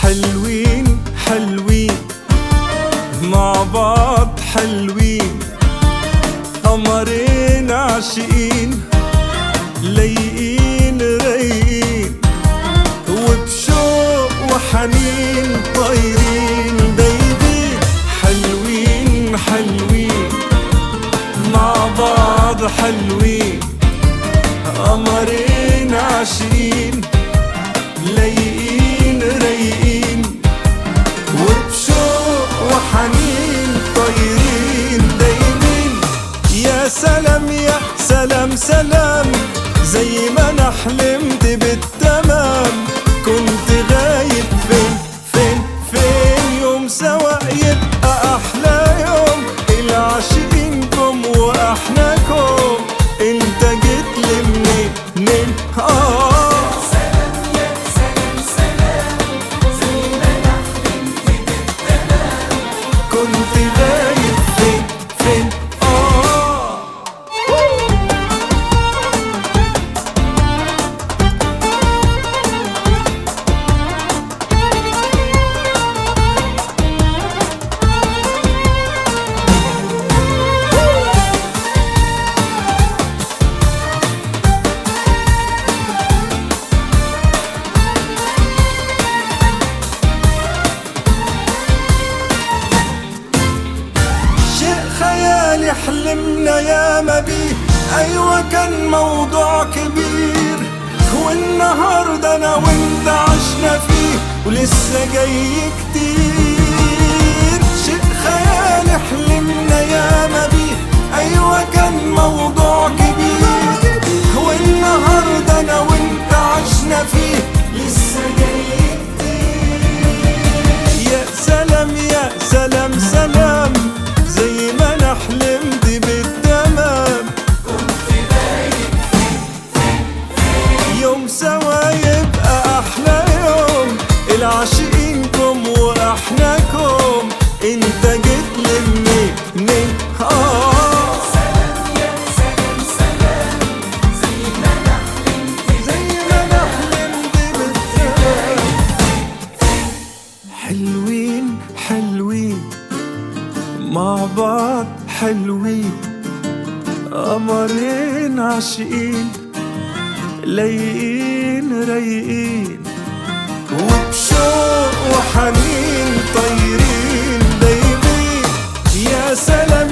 حلوين حلوين مع بعض حلوين قمرين عاشقين لايقين رايقين وبشوق وحنين طايرين دايبين حلوين حلوين مع بعض حلوين قمرين عاشقين لايقين رايقين وبشوق وحنين طايرين دايمين يا سلام يا سلام سلام زي ما انا حلمت بالتمام كنت غايب فين فين فين يوم سوا يبقى احلى يوم العاشقينكم واحناكم انت جيت لي منين منين اه كنت غايب فين فين اه شيء خيالي حلمنا ياما بيه ايوه كان موضوع كبير والنهارده انا وانت عشنا فيه ولسه جاي كتير شيء خيالي حلمنا ياما بيه ايوه كان موضوع كبير والنهارده انا وانت عشنا فيه لسه جاي كتير يا سلام يا سلام سلام زي ما انا حلمت بالتمام يوم سوا يبقى احلى يوم العاشقينكم واحناكم انت جيت لي منين منين اه زي ما انا حلمت بالتمام حلوين حلوين مع بعض حلوين قمرين عاشقين لايقين رايقين وبشوق وحنين طايرين دايبين يا سلام